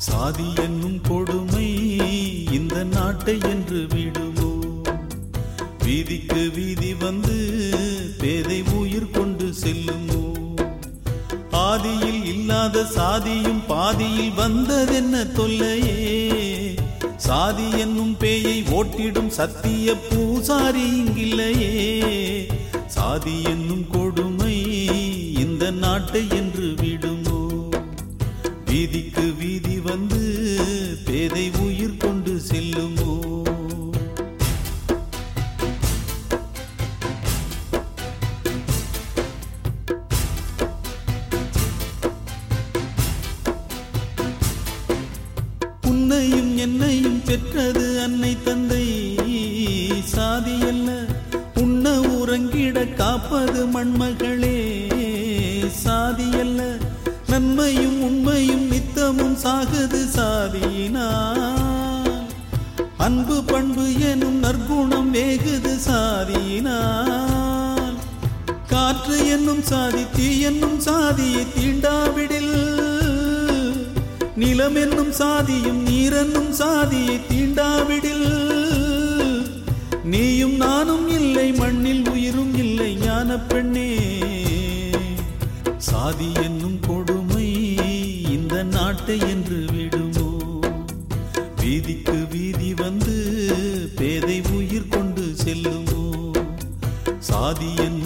சாதி என்னும் கொடுமை இந்த நாட்டை என்று விடுமோ வீதிக்கு வீதி வந்து பேதை உயிர் கொண்டு செல்லுமோ ஆதியில் இல்லாத சாதியும் பாதியில் வந்ததென்ன தொல்லையே சாதி என்னும் பேயை ஓட்டிடும் சத்திய பூசாரி இங்கில்லையே சாதி என்னும் கொடுமை இந்த நாட்டை என்று விடுமோ வீதிக்கு வீதி வந்து பேதை உயிர் கொண்டு செல்லுமோ உன்னையும் என்னையும் பெற்றது அன்னை தந்தை சாதி அல்ல உண்ண உறங்கிட காப்பது மண்மகளே சாதி அல்ல நன்மையும் உண்மையும் நித்தமும் சாகுது சாதியினால் அன்பு பண்பு எனும் நற்குணம் வேகுது சாதியினால் காற்று என்னும் சாதி தீ என்னும் சாதியை தீண்டாவிடில் நிலம் என்னும் சாதியும் நீரென்னும் சாதியை தீண்டாவிடில் நீயும் நானும் இல்லை மண்ணில் உயிரும் இல்லை ஞான பெண்ணே சாதி என்னும் கொடுமை இந்த நாட்டை என்று விடுமோ வீதிக்கு வீதி வந்து பேதை உயிர் கொண்டு செல்லுமோ சாதி என்னும்